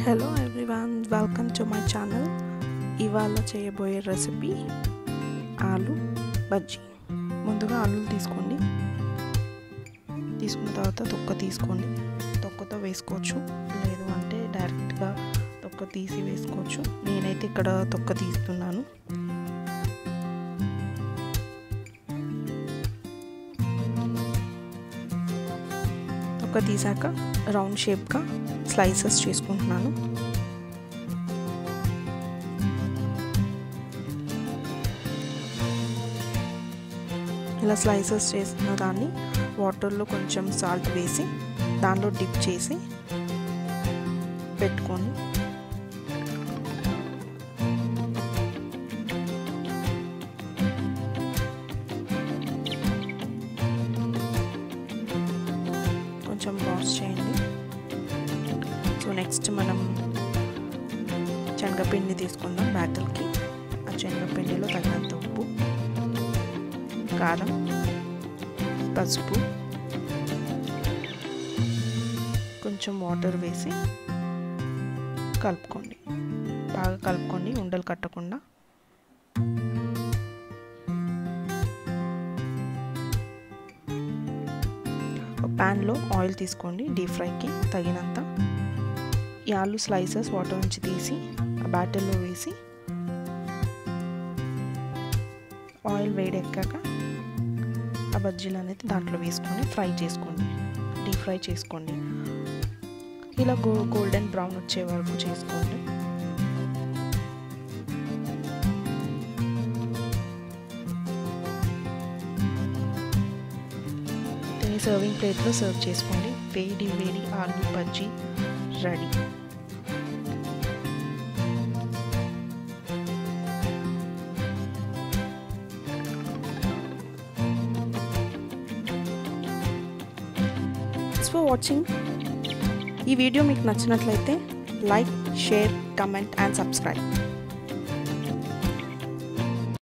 hello everyone welcome to my channel ఇవాళ చేయబోయే recipe ఆలు బజ్జీ ముందుగా ఆలులు తీసుకోండి తీసుకున్న తర్వాత తొక్క తీసుకోండి తొక్కతో వేసుకోవచ్చు లేదు అంటే డైరెక్ట్గా తొక్క తీసి వేసుకోవచ్చు నేనైతే ఇక్కడ తొక్క తీస్తున్నాను తొక్క తీసాక రౌండ్ షేప్గా స్లైసెస్ చేసుకుంటున్నాను ఇలా స్లైసెస్ చేసిన దాన్ని వాటర్లో కొంచెం సాల్ట్ వేసి దానిలో డిప్ చేసి పెట్టుకొని కొంచెం వాష్ చేయండి సో నెక్స్ట్ మనం శనగపిండి తీసుకుందాం బ్యాటర్కి ఆ శనగపిండిలో తగినంత ఉప్పు కారం పసుపు కొంచెం వాటర్ వేసి కలుపుకోండి బాగా కలుపుకోండి ఉండలు కట్టకుండా ప్యాన్లో ఆయిల్ తీసుకోండి డీప్ ఫ్రైకి తగినంత ఈ ఆలు స్లైసెస్ వాటర్ నుంచి తీసి ఆ బ్యాటర్లో వేసి ఆయిల్ వేడెక్కాక ఆ బజ్జీలు అనేది దాంట్లో వేసుకొని ఫ్రై చేసుకోండి డీప్ ఫ్రై చేసుకోండి ఇలా గో గోల్డెన్ బ్రౌన్ వచ్చే వరకు చేసుకోండి దీన్ని సర్వింగ్ ప్లేట్లో సర్వ్ చేసుకోండి వేడి వేడి aloo bajji ready for watching ఈ వీడియో మీకు నచ్చినట్లయితే like share comment and subscribe